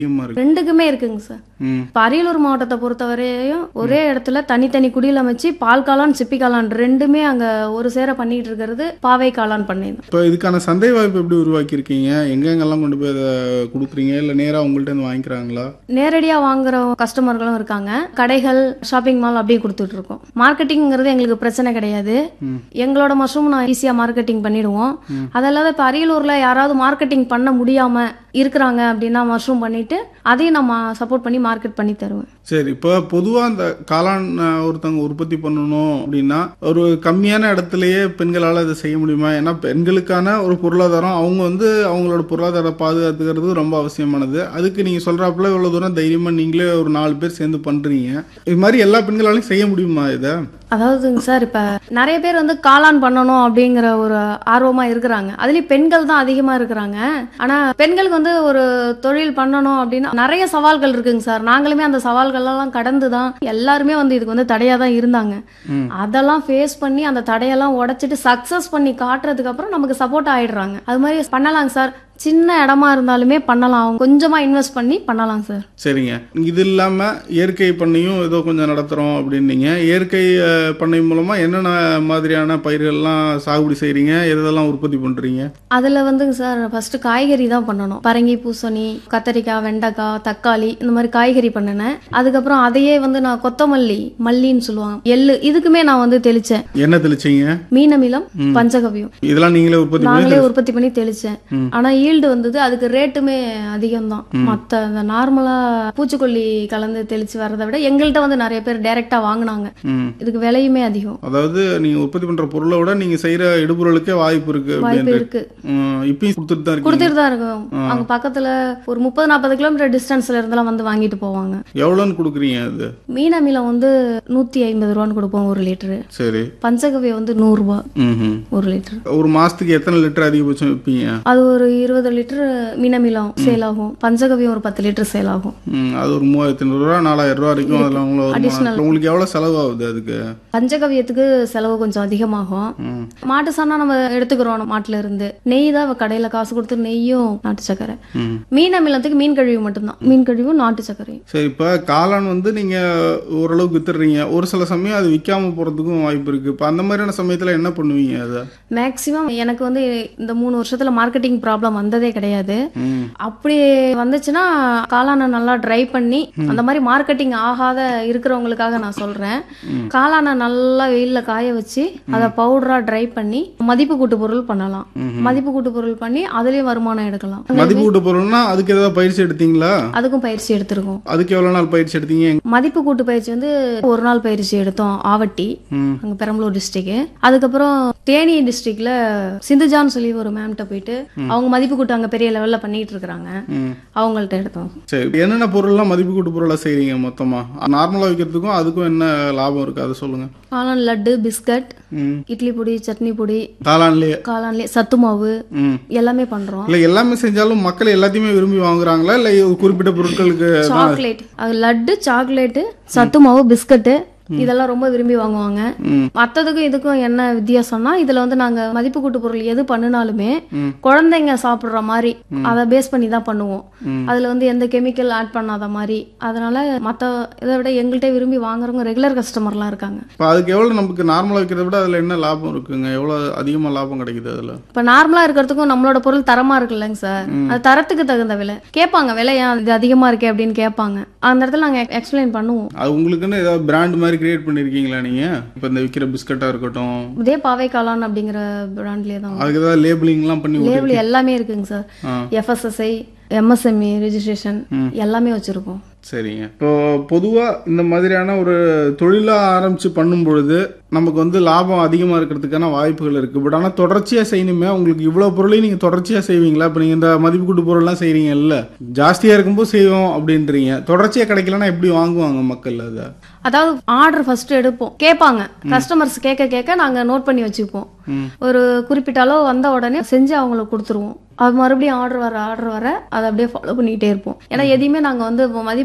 அதிகமா இருக்கு ரெண்டுக்குமே இருக்குங்க சார் ம் இப்போ அரியலூர் மாவட்டத்தை பொறுத்தவரையும் ஒரே இடத்துல தனித்தனி குடியில் அமைச்சு பால் காளான் சிப்பி காளான் ரெண்டுமே அங்கே ஒரு சேர பண்ணிட்டு இருக்கிறது பாவை காளான் பண்ணை தான் இப்போ இதுக்கான சந்தை வாய்ப்பு எப்படி உருவாக்கியிருக்கீங்க எங்கெங்கெல்லாம் கொண்டு போய் அதை கொடுக்குறீங்க இல்லை நேராக உங்கள்ட்ட இருந்து வாங்கிக்கிறாங்களா நேரடியாக வாங்குற கஸ்டமர்களும் இருக்காங்க கடைகள் ஷாப்பிங் மால் அப்படியே கொடுத்துட்டு இருக்கோம் மார்க்கெட்டிங்கிறது எங்களுக்கு பிரச்சனை கிடையாது எங்களோட மஷ்ரூம் நான் ஈஸியாக மார்க்கெட்டிங் பண்ணிடுவோம் அதல்லாத இப்போ அரியலூரில் யாராவது மார்க்கெட்டிங் பண்ண முடியாம இருக்கிறாங்க அப்படின்னா மஷ்ரூம் பண்ணிட்டு அதையும் நான் சப்போர்ட் பண்ணி மார்க்கெட் பண்ணி தருவேன் சரி இப்போ பொதுவாக அந்த காளான் அஹ், ஒருத்தவங்க உற்பத்தி பண்ணணும் அப்படின்னா ஒரு கம்மியான இடத்துலயே பெண்களால் அதை செய்ய முடியுமா ஏன்னா பெண்களுக்கான ஒரு பொருளாதாரம் அவங்க வந்து அவங்களோட பொருளாதார பாதுகாத்துக்கிறது ரொம்ப அவசியமானது அதுக்கு நீங்கள் சொல்கிறாப்புல இவ்வளோ தூரம் தைரியமாக நீங்களே ஒரு நாலு பேர் சேர்ந்து பண்ணுறீங்க இது மாதிரி எல்லா பெண்களாலையும் செய்ய முடியுமா இதை அதாவதுங்க சார் இப்போ நிறைய பேர் வந்து காளான் பண்ணணும் அப்படிங்கிற ஒரு ஆர்வமா இருக்கிறாங்க அதுலயும் பெண்கள் தான் அதிகமா இருக்கிறாங்க ஆனா பெண்களுக்கு வந்து ஒரு தொழில் பண்ணணும் அப்படின்னா நிறைய சவால்கள் இருக்குங்க சார் நாங்களுமே அந்த சவால்கள் எல்லாம் கடந்து தான் எல்லாருமே வந்து இதுக்கு வந்து தடையா தான் இருந்தாங்க அதெல்லாம் ஃபேஸ் பண்ணி அந்த தடையெல்லாம் உடைச்சிட்டு சக்சஸ் பண்ணி காட்டுறதுக்கு அப்புறம் நமக்கு சப்போர்ட் ஆயிடுறாங்க அது மாதிரி பண்ணலாங்க சார் சின்ன இடமா இருந்தாலுமே பண்ணலாம் அவங்க கொஞ்சமா இன்வெஸ்ட் பண்ணி பண்ணலாம் சார் சரிங்க இது இல்லாமல் இயற்கை பண்ணையும் ஏதோ கொஞ்சம் நடத்துகிறோம் அப்படின்னீங்க இயற்கை அஹ், பண்ணை மூலமாக என்னென்ன மாதிரியான பயிர்கள்லாம் சாகுபடி செய்கிறீங்க எதெல்லாம் உற்பத்தி பண்ணுறீங்க அதில் வந்துங்க சார் ஃபர்ஸ்ட் காய்கறி தான் பண்ணணும் பரங்கி பூசணி கத்தரிக்காய் வெண்டைக்காய் தக்காளி இந்த மாதிரி காய்கறி பண்ணினேன் அதுக்கப்புறம் அதையே வந்து நான் கொத்தமல்லி மல்லின்னு சொல்லுவாங்க எள்ளு இதுக்குமே நான் வந்து தெளிச்சேன் என்ன தெளிச்சீங்க மீனமிலம் பஞ்சகவியம் இதெல்லாம் நீங்களே உற்பத்தி பண்ணி நாங்களே உற்பத்தி பண்ணி தெளிச்சேன் ஆனா ஈல்டு வந்தது அதுக்கு ரேட்டுமே அதிகம் தான் மத்த இந்த நார்மலா பூச்சிக்கொல்லி கலந்து தெளிச்சு வர்றதை விட எங்கள்கிட்ட வந்து நிறைய பேர் டைரக்டா வாங்குனாங்க ம் இதுக்கு விலையுமே அதிகம் அதாவது நீங்க உற்பத்தி பண்ற பொருளை விட நீங்க செய்யற இடுபொருளுக்கே வாய்ப்பு இருக்கு வாய்ப்பு அப்படின்ட்டு இருக்கு ம், இப்பயும் கொடுத்துட்டு தான் இருக்கீங்க கொடுத்துட்டு தான் இருக்கோம் அங்க பக்கத்துல ஒரு முப்பது நாற்பது கிலோமீட்டர் டிஸ்டன்ஸ்ல இருந்தெல்லாம் வந்து வாங்கிட்டு போவாங்க எவ்வளோன்னு கொடுக்குறீங்க அது மீன் அமிலம் வந்து நூத்தி ஐம்பது ரூபான்னு கொடுப்போம் ஒரு லிட்டரு சரி பஞ்சகவியம் வந்து நூறு ரூபாய் ம் ஒரு லிட்டர் ஒரு மாசத்துக்கு எத்தனை லிட்டர் அதிகபட்சம் விற்பீங்க அது ஒரு இருபது லிட்டர் மீன் அமிலம் சேல் ஆகும் பஞ்சகவியம் ஒரு பத்து லிட்டர் சேல் ஆகும் ம், அது ஒரு மூவாயிரத்தி ஐநூறு ரூபா நாலாயிரம் ரூபா வரைக்கும் அதில் உங்களை வருமானம். உங்களுக்கு எவ்வளவு செலவு ஆகுது அதுக்கு பஞ்சகவியத்துக்கு செலவு கொஞ்சம் அதிகமாகும் ம். மாட்டு சாணம் நம்ம எடுத்துக்கிறோம் மாட்டுல இருந்து நெய் தான் கடையில காசு கொடுத்து நெய்யும் நாட்டு சக்கரை ம். மீன் அமிலத்துக்கு மீன் கழிவு மட்டும்தான் மீன் கழிவும் நாட்டு சர்க்கரையும் சரி இப்போ காளான் வந்து நீங்க ஓரளவுக்கு வித்துடுறீங்க ஒரு சில சமயம் அது விற்காம போறதுக்கும் வாய்ப்பு இருக்கு இப்போ அந்த மாதிரியான சமயத்துல என்ன பண்ணுவீங்க அதை மேக்சிமம் எனக்கு வந்து இந்த மூணு வருஷத்துல மார்க்கெட்டிங் ப்ராப்ளம் வந்ததே கிடையாது ம் அப்படி வந்துச்சுன்னா காளானை நல்லா ட்ரை பண்ணி அந்த மாதிரி மார்க்கெட்டிங் ஆகாத இருக்கிறவங்களுக்காக நான் சொல்றேன் காளானை நல்லா வெயில்ல காய வச்சு அதை பவுடரா ட்ரை பண்ணி மதிப்பு கூட்டு பொருள் பண்ணலாம் மதிப்பு கூட்டு பொருள் பண்ணி அதுலயும் வருமானம் எடுக்கலாம் மதிப்பு கூட்டு பொருள்னா அதுக்கு ஏதாவது பயிற்சி எடுத்தீங்களா அதுக்கும் பயிற்சி எடுத்திருக்கோம் அதுக்கு எவ்வளவு நாள் பயிற்சி எடுத்தீங்க மதிப்பு கூட்டு பயிற்சி வந்து ஒரு நாள் பயிற்சி எடுத்தோம் ஆவட்டி ம். அங்க பெரம்பலூர் டிஸ்ட்ரிக்ட் அதுக்கப்புறம் தேனி டிஸ்ட்ரிக்ட்ல சிந்துஜான்னு சொல்லி ஒரு மேம்கிட்ட போயிட்டு அவங்க மதிப்பு கூட்டு அங்க பெரிய லெவல்ல பண்ணிட்டு இருக்காங்க ம் அவங்கள்ட்ட எடுத்தோம் சரி என்னென்ன பொருள்லாம் மதிப்பு கூட்டு பொருளா செய்றீங்க மொத்தமா நார்மலா விற்கிறதுக்கும் அதுக்கும் என்ன லாபம் இருக்கு அதை சொல்லுங்க காளான் லட்டு பிஸ்கட் ம் இட்லி பொடி சட்னி பொடி காளான்லயே காளான்லேயே சத்து மாவு ம் எல்லாமே பண்றோம் இல்ல எல்லாமே செஞ்சாலும் மக்கள் எல்லாத்தையுமே விரும்பி வாங்குறாங்களா இல்ல ஒரு குறிப்பிட்ட பொருட்களுக்கு சாக்லேட் அது லட்டு சாக்லேட்டு சத்து மாவு பிஸ்கட்டு இதெல்லாம் ரொம்ப விரும்பி வாங்குவாங்க ம். மத்ததுக்கும் இதுக்கும் என்ன வித்தியாசம்னா இதுல வந்து நாங்க மதிப்பு கூட்டு பொருள் எது பண்ணினாலுமே குழந்தைங்க சாப்பிடுற மாதிரி அதை பேஸ் பண்ணி தான் பண்ணுவோம் அதுல வந்து எந்த கெமிக்கல் ஆட் பண்ணாத மாதிரி அதனால மத்த இதை விட எங்கள்கிட்ட விரும்பி வாங்குறவங்க ரெகுலர் கஸ்டமர்லாம் இருக்காங்க இப்போ அதுக்கு எவ்வளவு நமக்கு நார்மலா விற்கிறத விட அதுல என்ன லாபம் இருக்குங்க எவ்வளவு அதிகமா லாபம் கிடைக்குது அதுல இப்ப நார்மலா இருக்கிறதுக்கும் நம்மளோட பொருள் தரமா இருக்குல்லங்க சார் அது தரத்துக்கு தகுந்த விலை கேட்பாங்க விலை ஏன் இது அதிகமா இருக்கே அப்படின்னு கேட்பாங்க அந்த இடத்துல நாங்க எக்ஸ்பிளைன் பண்ணுவோம் அது உங்களுக்குன்னு ஏதாவது பிராண்ட் மாதிரி கிரியேட் பண்ணிருக்கீங்களா நீங்க இப்போ இந்த விற்கிற பிஸ்கட்டா இருக்கட்டும் இதே பாவை காளான் அப்படிங்கிற பிராண்ட்லயே தான் அதுக்கு ஏதாவது லேபிளிங்லாம் பண்ணி விட்டு- லேபிள் எல்லாமே இருக்குங்க சார் ஆ. எஃப்எஸ்எஸ்ஐ எம்எஸ்எம்இ ரெஜிஸ்ட்ரேஷன் எல்லாமே வச்சிருக்கோம் சரிங்க இப்போ பொதுவா இந்த மாதிரியான ஒரு தொழிலா ஆரம்பிச்சு பண்ணும் பொழுது நமக்கு வந்து லாபம் அதிகமா இருக்கிறதுக்கான வாய்ப்புகள் இருக்கு பட் ஆனா தொடர்ச்சியா செய்யணுமே உங்களுக்கு இவ்வளவு பொருளையும் நீங்க தொடர்ச்சியா செய்வீங்களா இப்போ நீங்க இந்த மதிப்பு கூட்டு பொருள்லாம் செய்றீங்கல்ல ஜாஸ்தியா இருக்கும்போது செய்வோம் அப்படின்றீங்க தொடர்ச்சியா கிடைக்கலன்னா எப்படி வாங்குவாங்க மக்கள் அதை அதாவது ஆர்டர் ஃபர்ஸ்ட் எடுப்போம் கேட்பாங்க கஸ்டமர்ஸ் கேட்க கேட்க நாங்க நோட் பண்ணி வச்சுப்போம் ஒரு குறிப்பிட்ட அளவு வந்த உடனே செஞ்சு அவங்களுக்கு கொடுத்துருவோம் அது மறுபடியும் ஆர்டர் வர ஆர்டர் வர அதை அப்படியே ஃபாலோ பண்ணிக்கிட்டே இருப்போம் ஏன்னா எதையுமே நாங்க வந்து மதிப்பு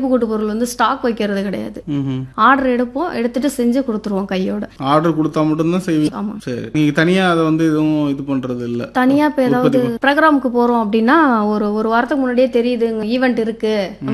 இனிப்பு கூட்டு பொருள் வந்து ஸ்டாக் வைக்கிறது கிடையாது ம்ஹும். ஆர்டர் எடுப்போம் எடுத்துட்டு செஞ்சு கொடுத்துருவோம் கையோட ஆர்டர் கொடுத்தா மட்டும்தான் செய்வீங்க ஆமா சரி நீங்க தனியா அதை வந்து எதுவும் இது பண்றது இல்ல தனியா இப்போ ஏதாவது ப்ரோக்ராமுக்கு போறோம் அப்படின்னா ஒரு ஒரு வாரத்துக்கு முன்னாடியே தெரியுது ஈவெண்ட் இருக்கு